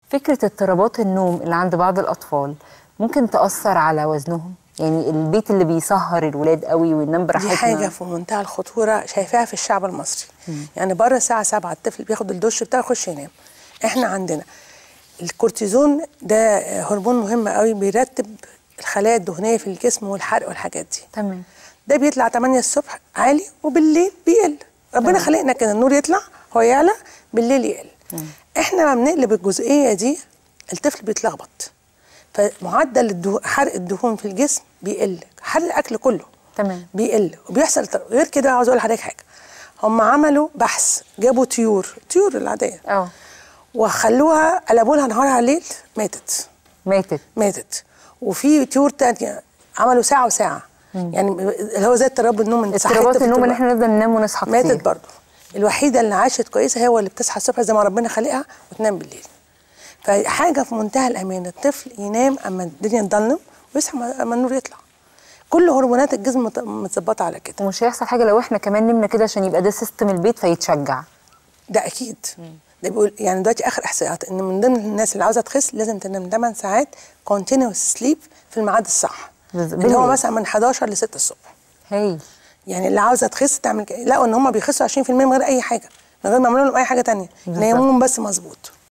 فكره اضطرابات النوم اللي عند بعض الاطفال ممكن تاثر على وزنهم يعني البيت اللي بيسهر الولاد قوي وينام براحتنا دي حاجه في منتهى الخطوره شايفاها في الشعب المصري يعني بره الساعه 7 الطفل بياخد الدش بتاعه يخش ينام احنا عندنا الكورتيزون ده هرمون مهم قوي بيرتب الخلايا الدهنيه في الجسم والحرق والحاجات دي تمام ده بيطلع 8 الصبح عالي وبالليل بيقل ربنا تمام. خلقنا كده النور يطلع هو يعلى بالليل يقل احنا لما بنقلب الجزئيه دي الطفل بيتلخبط فمعدل الدهو... حرق الدهون في الجسم بيقل حرق الاكل كله تمام بيقل وبيحصل تر- غير كده عاوز اقول لحضرتك حاجه هم عملوا بحث جابوا طيور طيور العاديه اه وخلوها قلبوا لها نهارها ليل ماتت ماتت ماتت وفي طيور تانية عملوا ساعه وساعه يعني اللي هو زي اضطراب النوم انت صحيت اضطرابات في النوم ان طول احنا نفضل ننام ونصحى كتير ماتت برضه الوحيده اللي عاشت كويسه هي اللي بتصحى الصبح زي ما ربنا خلقها وتنام بالليل فحاجه في منتهى الامان الطفل ينام اما الدنيا تضلم ويصحى اما النور يطلع كل هرمونات الجسم مت- متظبطه على كده ومش هيحصل حاجه لو احنا كمان نمنا كده عشان يبقى ده سيستم البيت فيتشجع ده اكيد ده بيقول يعني دلوقتي اخر احصائيات ان من ضمن الناس اللي عاوزه تخس لازم تنام 8 ساعات كونتينوس سليب في الميعاد الصح بز- اللي هو بالليل. مثلا من 11 ل 6 الصبح هايل يعني اللي عاوزه تخس تعمل كده لقوا ان هم بيخسوا 20% من غير اي حاجه من غير ما يعملوا لهم اي حاجه تانية بالظبط. نيموهم بس مظبوط